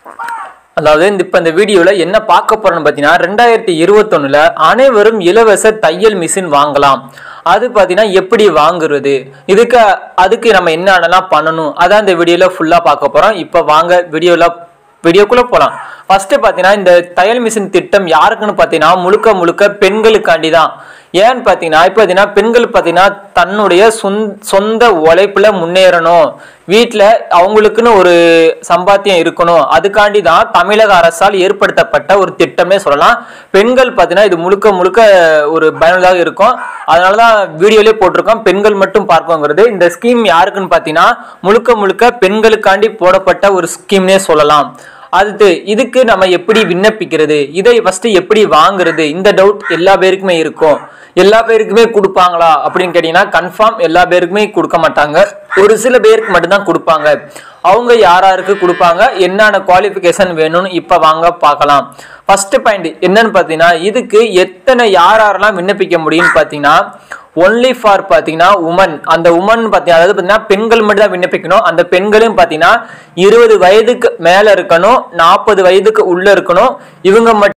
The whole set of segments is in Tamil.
அதாவது இந்த இப்போ இந்த வீடியோவில் என்ன பார்க்க போறோம்னு பார்த்தீங்கன்னா ரெண்டாயிரத்தி இருபத்தொன்னுல அனைவரும் இலவச தையல் மிஷின் வாங்கலாம் அது பார்த்தீங்கன்னா எப்படி வாங்குறது இதுக்கு அதுக்கு நம்ம என்னென்னலாம் பண்ணணும் அதான் இந்த வீடியோவில் ஃபுல்லாக பார்க்க போகிறோம் இப்போ வாங்க வீடியோவில் வீடியோக்குள்ளே போகலாம் ஃபர்ஸ்ட் பார்த்தீங்கன்னா இந்த தையல் மிஷின் திட்டம் யாருக்குன்னு பார்த்தீங்கன்னா முழுக்க முழுக்க பெண்களுக்காண்டி தான் ஏன்னு பார்த்தீங்கன்னா இப்போ பார்த்தீங்கன்னா பெண்கள் பார்த்தீங்கன்னா தன்னுடைய சொந்த சொந்த உழைப்புல முன்னேறணும் வீட்டில் அவங்களுக்குன்னு ஒரு சம்பாத்தியம் இருக்கணும் அதுக்காண்டி தான் தமிழக அரசால் ஏற்படுத்தப்பட்ட ஒரு திட்டமே சொல்லலாம் பெண்கள் பார்த்தீங்கன்னா இது முழுக்க முழுக்க ஒரு பயனுள்ளதாக இருக்கும் அதனால தான் வீடியோலேயே போட்டிருக்கோம் பெண்கள் மட்டும் பார்ப்போங்கிறது இந்த ஸ்கீம் யாருக்குன்னு பார்த்தீங்கன்னா முழுக்க முழுக்க பெண்களுக்காண்டி போடப்பட்ட ஒரு ஸ்கீம்னே சொல்லலாம் அடுத்து இதுக்கு நம்ம எப்படி விண்ணப்பிக்கிறது இதை ஃபர்ஸ்ட் எப்படி வாங்குறது இந்த டவுட் எல்லா பேருக்குமே இருக்கும் எல்லா பேருக்குமே கொடுப்பாங்களா அப்படின்னு கேட்டீங்கன்னா கன்ஃபார்ம் எல்லா பேருக்குமே கொடுக்க மாட்டாங்க ஒரு சில பேருக்கு மட்டும்தான் கொடுப்பாங்க அவங்க யார் யாருக்கு கொடுப்பாங்க என்னென்ன குவாலிஃபிகேஷன் வேணும்னு இப்போ வாங்க பார்க்கலாம் ஃபர்ஸ்ட் பாயிண்ட் என்னன்னு பார்த்தீங்கன்னா இதுக்கு எத்தனை யார் யாரெல்லாம் விண்ணப்பிக்க முடியும்னு பார்த்தீங்கன்னா ஒன்லி ஃபார் பார்த்தீங்கன்னா உமன் அந்த உமன் பார்த்தீங்கன்னா அதாவது பார்த்தீங்கன்னா பெண்கள் மட்டும் தான் விண்ணப்பிக்கணும் அந்த பெண்களும் பார்த்தீங்கன்னா இருபது வயதுக்கு மேலே இருக்கணும் நாற்பது வயதுக்கு உள்ள இருக்கணும் இவங்க மட்டும்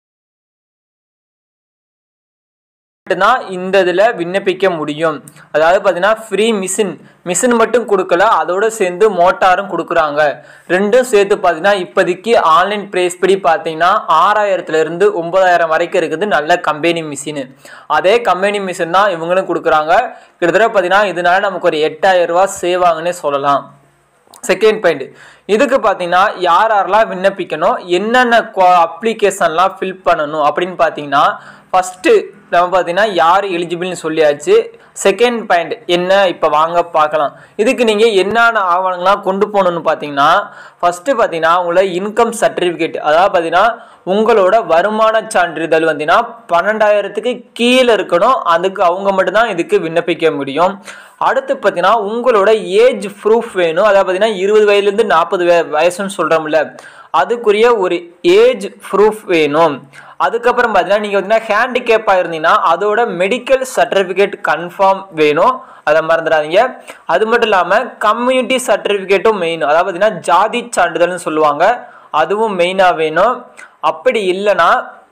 மட்டும்தான் இந்த இதில் விண்ணப்பிக்க முடியும் அதாவது பார்த்தீங்கன்னா ஃப்ரீ மிஷின் மிஷின் மட்டும் கொடுக்கல அதோட சேர்ந்து மோட்டாரும் கொடுக்குறாங்க ரெண்டும் சேர்த்து பார்த்தீங்கன்னா இப்போதைக்கு ஆன்லைன் ப்ரைஸ் படி பார்த்தீங்கன்னா ஆறாயிரத்துல இருந்து ஒன்பதாயிரம் வரைக்கும் இருக்குது நல்ல கம்பெனி மிஷின் அதே கம்பெனி மிஷின் தான் இவங்களும் கொடுக்குறாங்க கிட்டத்தட்ட பார்த்தீங்கன்னா இதனால நமக்கு ஒரு எட்டாயிரம் ரூபாய் சேவ் ஆகுன்னே சொல்லலாம் செகண்ட் பாயிண்ட் இதுக்கு பார்த்தீங்கன்னா யார் யாரெல்லாம் விண்ணப்பிக்கணும் என்னென்ன அப்ளிகேஷன்லாம் ஃபில் பண்ணணும் அப்படின்னு பார்த்தீங்கன்னா ஃபஸ்ட்டு நம்ம பார்த்தீங்கன்னா யார் எலிஜிபிள்னு சொல்லியாச்சு செகண்ட் பாயிண்ட் என்ன இப்போ வாங்க பார்க்கலாம் இதுக்கு நீங்கள் என்னென்ன ஆவணங்கள்லாம் கொண்டு போகணும்னு பார்த்தீங்கன்னா ஃபஸ்ட்டு பார்த்தீங்கன்னா உங்களோட இன்கம் சர்டிஃபிகேட் அதாவது பார்த்தீங்கன்னா உங்களோட வருமான சான்றிதழ் வந்தீங்கன்னா பன்னெண்டாயிரத்துக்கு கீழே இருக்கணும் அதுக்கு அவங்க மட்டும்தான் இதுக்கு விண்ணப்பிக்க முடியும் அடுத்து பார்த்தீங்கன்னா உங்களோட ஏஜ் ப்ரூஃப் வேணும் அதாவது பார்த்தீங்கன்னா இருபது வயதுலேருந்து நாற்பது வயசுன்னு சொல்கிறோம்ல அதுக்குரிய ஒரு ஏஜ் ப்ரூஃப் வேணும் அதுக்கப்புறம் பார்த்தீங்கன்னா நீங்கள் பார்த்தீங்கன்னா ஹேண்டிகேப்பாக இருந்தீங்கன்னா அதோட மெடிக்கல் சர்டிஃபிகேட் கன்ஃபார்ம் வேணும் அதை மறந்துடாதீங்க அது மட்டும் இல்லாமல் கம்யூனிட்டி சர்டிஃபிகேட்டும் மெயின் அதாவது பார்த்தீங்கன்னா ஜாதி சான்றிதழ்னு சொல்லுவாங்க அதுவும் மெயினாக வேணும் அப்படி இல்லைன்னா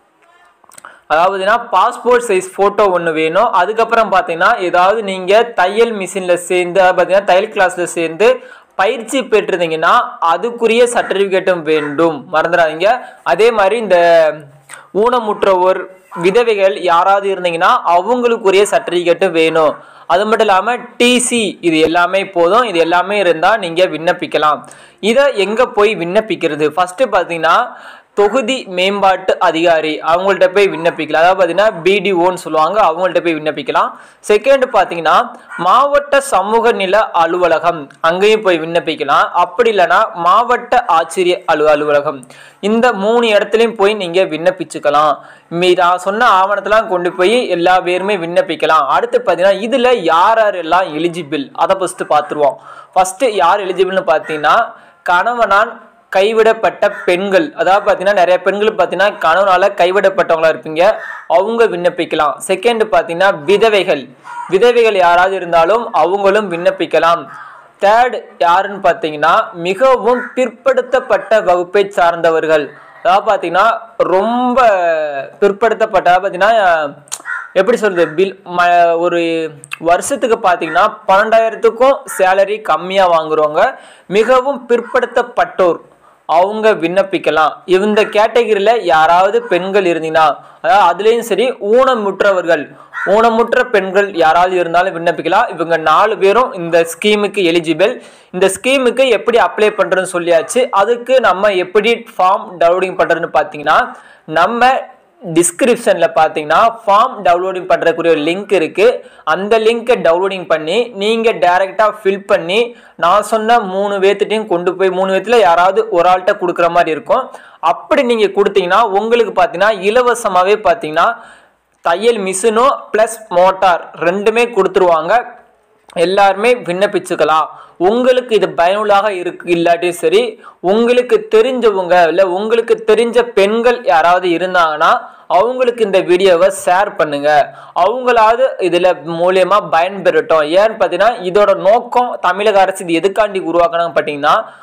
அதாவதுனா பாஸ்போர்ட் சைஸ் ஃபோட்டோ ஒன்று வேணும் அதுக்கப்புறம் பார்த்தீங்கன்னா ஏதாவது நீங்கள் தையல் மிஷினில் சேர்ந்து அதாவது பார்த்தீங்கன்னா தையல் கிளாஸில் சேர்ந்து பயிற்சி பெற்றிருந்தீங்கன்னா அதுக்குரிய சர்டிஃபிகேட்டும் வேண்டும் மறந்துடாதீங்க அதே மாதிரி இந்த ஊனமுற்றவோர் விதவைகள் யாராவது இருந்தீங்கன்னா அவங்களுக்குரிய சர்டிஃபிகேட்டும் வேணும் அது மட்டும் இல்லாமல் டிசி இது எல்லாமே போதும் இது எல்லாமே இருந்தால் நீங்கள் விண்ணப்பிக்கலாம் இதை எங்கே போய் விண்ணப்பிக்கிறது ஃபஸ்ட்டு பார்த்தீங்கன்னா தொகுதி மேம்பாட்டு அதிகாரி அவங்கள்ட்ட போய் விண்ணப்பிக்கலாம் அதாவது பார்த்தீங்கன்னா பிடிஓன்னு சொல்லுவாங்க அவங்கள்ட்ட போய் விண்ணப்பிக்கலாம் செகண்ட் பார்த்தீங்கன்னா மாவட்ட சமூக நில அலுவலகம் அங்கேயும் போய் விண்ணப்பிக்கலாம் அப்படி இல்லைன்னா மாவட்ட ஆச்சரிய அலு அலுவலகம் இந்த மூணு இடத்துலையும் போய் நீங்கள் விண்ணப்பிச்சுக்கலாம் மீ நான் சொன்ன ஆவணத்தெல்லாம் கொண்டு போய் எல்லா பேருமே விண்ணப்பிக்கலாம் அடுத்து பார்த்தீங்கன்னா இதில் யார் யாரெல்லாம் எலிஜிபிள் அதை ஃபஸ்ட்டு பார்த்துருவோம் ஃபஸ்ட்டு யார் எலிஜிபிள்னு பார்த்தீங்கன்னா கணவனான் கைவிடப்பட்ட பெண்கள் அதாவது பார்த்தீங்கன்னா நிறைய பெண்கள் பார்த்தீங்கன்னா கணவனால கைவிடப்பட்டவங்களா இருப்பீங்க அவங்க விண்ணப்பிக்கலாம் செகண்ட் பார்த்தீங்கன்னா விதவைகள் விதவைகள் யாராவது இருந்தாலும் அவங்களும் விண்ணப்பிக்கலாம் தேர்ட் யாருன்னு பார்த்தீங்கன்னா மிகவும் பிற்படுத்தப்பட்ட வகுப்பை சார்ந்தவர்கள் அதாவது பார்த்தீங்கன்னா ரொம்ப பிற்படுத்தப்பட்ட பார்த்தீங்கன்னா எப்படி சொல்றது பில் ம ஒரு வருஷத்துக்கு பார்த்தீங்கன்னா பன்னெண்டாயிரத்துக்கும் சேலரி கம்மியாக வாங்குறவங்க மிகவும் பிற்படுத்தப்பட்டோர் அவங்க விண்ணப்பிக்கலாம் இந்த கேட்டகரியில் யாராவது பெண்கள் இருந்தீங்கன்னா அதாவது அதுலேயும் சரி ஊனமுற்றவர்கள் ஊனமுற்ற பெண்கள் யாராவது இருந்தாலும் விண்ணப்பிக்கலாம் இவங்க நாலு பேரும் இந்த ஸ்கீமுக்கு எலிஜிபிள் இந்த ஸ்கீமுக்கு எப்படி அப்ளை பண்ணுறதுன்னு சொல்லியாச்சு அதுக்கு நம்ம எப்படி ஃபார்ம் டவுன்லோடிங் பண்ணுறதுன்னு பார்த்தீங்கன்னா நம்ம டிஸ்கிரிப்ஷனில் பார்த்தீங்கன்னா ஃபார்ம் டவுன்லோடிங் பண்ணுறதுக்குரிய ஒரு லிங்க் இருக்குது அந்த லிங்க்கை டவுன்லோடிங் பண்ணி நீங்கள் டைரெக்டாக ஃபில் பண்ணி நான் சொன்ன மூணு பேர்த்திட்டையும் கொண்டு போய் மூணு பேர்த்தில் யாராவது ஒரு ஆள்கிட்ட கொடுக்குற மாதிரி இருக்கும் அப்படி நீங்கள் கொடுத்தீங்கன்னா உங்களுக்கு பார்த்தீங்கன்னா இலவசமாகவே பார்த்தீங்கன்னா தையல் மிஷினும் ப்ளஸ் மோட்டார் ரெண்டுமே கொடுத்துருவாங்க எல்லாருமே விண்ணப்பிச்சுக்கலாம் உங்களுக்கு இது பயனுள்ளாக இருக்கு இல்லாட்டியும் சரி உங்களுக்கு தெரிஞ்சவங்க இல்லை உங்களுக்கு தெரிஞ்ச பெண்கள் யாராவது இருந்தாங்கன்னா அவங்களுக்கு இந்த வீடியோவை ஷேர் பண்ணுங்க அவங்களாவது இதில் மூலியமா பயன்பெறட்டும் ஏன்னு பார்த்தீங்கன்னா இதோட நோக்கம் தமிழக அரசு இது எதுக்காண்டி உருவாக்கணும் பார்த்தீங்கன்னா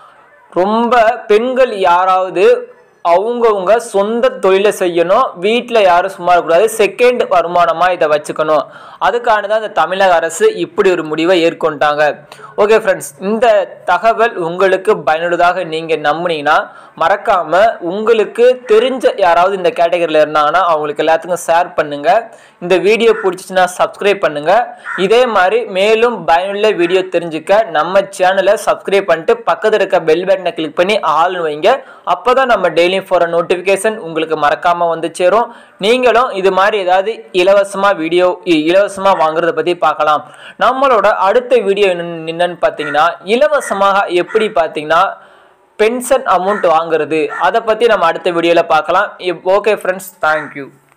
ரொம்ப பெண்கள் யாராவது அவங்கவுங்க சொந்த தொழிலை செய்யணும் வீட்டில் யாரும் சும்மா இருக்கக்கூடாது செகண்ட் வருமானமாக இதை வச்சுக்கணும் அதுக்கான தான் இந்த தமிழக அரசு இப்படி ஒரு முடிவை ஏற்கொண்டாங்க ஓகே ஃப்ரெண்ட்ஸ் இந்த தகவல் உங்களுக்கு பயனுள்ளதாக நீங்கள் நம்புனீங்கன்னா மறக்காமல் உங்களுக்கு தெரிஞ்ச யாராவது இந்த கேட்டகரியில் இருந்தாங்கன்னா அவங்களுக்கு எல்லாத்துக்கும் ஷேர் பண்ணுங்கள் இந்த வீடியோ பிடிச்சிச்சுன்னா சப்ஸ்கிரைப் பண்ணுங்கள் இதே மாதிரி மேலும் பயனுள்ள வீடியோ தெரிஞ்சுக்க நம்ம சேனலை சப்ஸ்கிரைப் பண்ணிட்டு பக்கத்தில் இருக்க பெல் பட்டனை கிளிக் பண்ணி ஆள் வைங்க அப்போ தான் நம்ம டெய்லியும் போகிற நோட்டிஃபிகேஷன் உங்களுக்கு மறக்காமல் வந்து சேரும் நீங்களும் இது மாதிரி ஏதாவது இலவசமாக வீடியோ இலவசமாக வாங்குறத பற்றி பார்க்கலாம் நம்மளோட அடுத்த வீடியோ என்னன்னு பார்த்தீங்கன்னா இலவசமாக எப்படி பார்த்தீங்கன்னா பென்ஷன் அமௌண்ட் வாங்குறது அதை பற்றி நம்ம அடுத்த வீடியோவில் பார்க்கலாம் ஓகே ஃப்ரெண்ட்ஸ் தேங்க்யூ